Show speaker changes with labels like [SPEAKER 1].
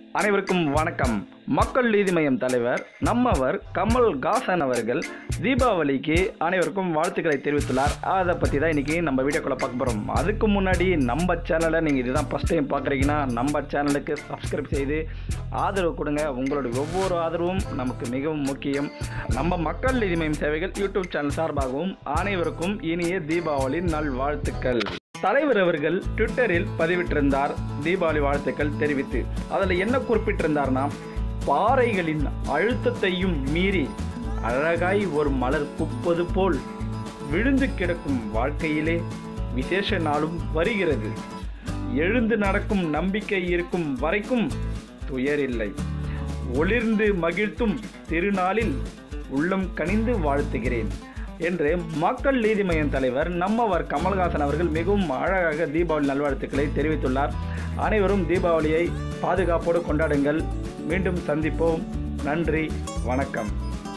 [SPEAKER 1] அனைவருக்கும் வணக்கம் மக்கள் நீதி மய்யம் தலைவர் நம்மவர் கமல் காசன் அவர்கள் தீபாவளிக்கு அனைவருக்கும் வாழ்த்துக்களை தெரிவித்துள்ளார் அதை பற்றி தான் இன்றைக்கி நம்ம வீடியோக்குள்ளே பார்க்க போகிறோம் அதுக்கு முன்னாடி நம்ம சேனலை நீங்கள் இதுதான் ஃபஸ்ட் டைம் பார்க்குறீங்கன்னா நம்ம சேனலுக்கு சப்ஸ்கிரைப் செய்து ஆதரவு கொடுங்க உங்களுடைய ஒவ்வொரு ஆதரவும் நமக்கு மிகவும் முக்கியம் நம்ம மக்கள் நீதி மய்யம் சேவைகள் யூடியூப் சேனல் சார்பாகவும் அனைவருக்கும் இனிய தீபாவளி நல்வாழ்த்துக்கள் தலைவர் அவர்கள் ட்விட்டரில் பதிவிட்டிருந்தார் தீபாவளி வாழ்த்துக்கள் தெரிவித்து அதில் என்ன குறிப்பிட்டிருந்தார்னா பாறைகளின் அழுத்தத்தையும் மீறி அழகாய் ஒரு மலர் புப்பது போல் விழுந்து கிடக்கும் வாழ்க்கையிலே விசேஷ நாளும் வருகிறது எழுந்து நடக்கும் நம்பிக்கை இருக்கும் வரைக்கும் துயரில்லை ஒளிர்ந்து மகிழ்த்தும் திருநாளில் உள்ளம் கனிந்து வாழ்த்துகிறேன் என்று மக்கள் நீதி மய்யம் தலைவர் நம்மவர் கமல்ஹாசன் அவர்கள் மிகவும் அழகாக தீபாவளி நல்வாழ்த்துக்களை தெரிவித்துள்ளார் அனைவரும் தீபாவளியை பாதுகாப்போடு கொண்டாடுங்கள் மீண்டும் சந்திப்போம் நன்றி வணக்கம்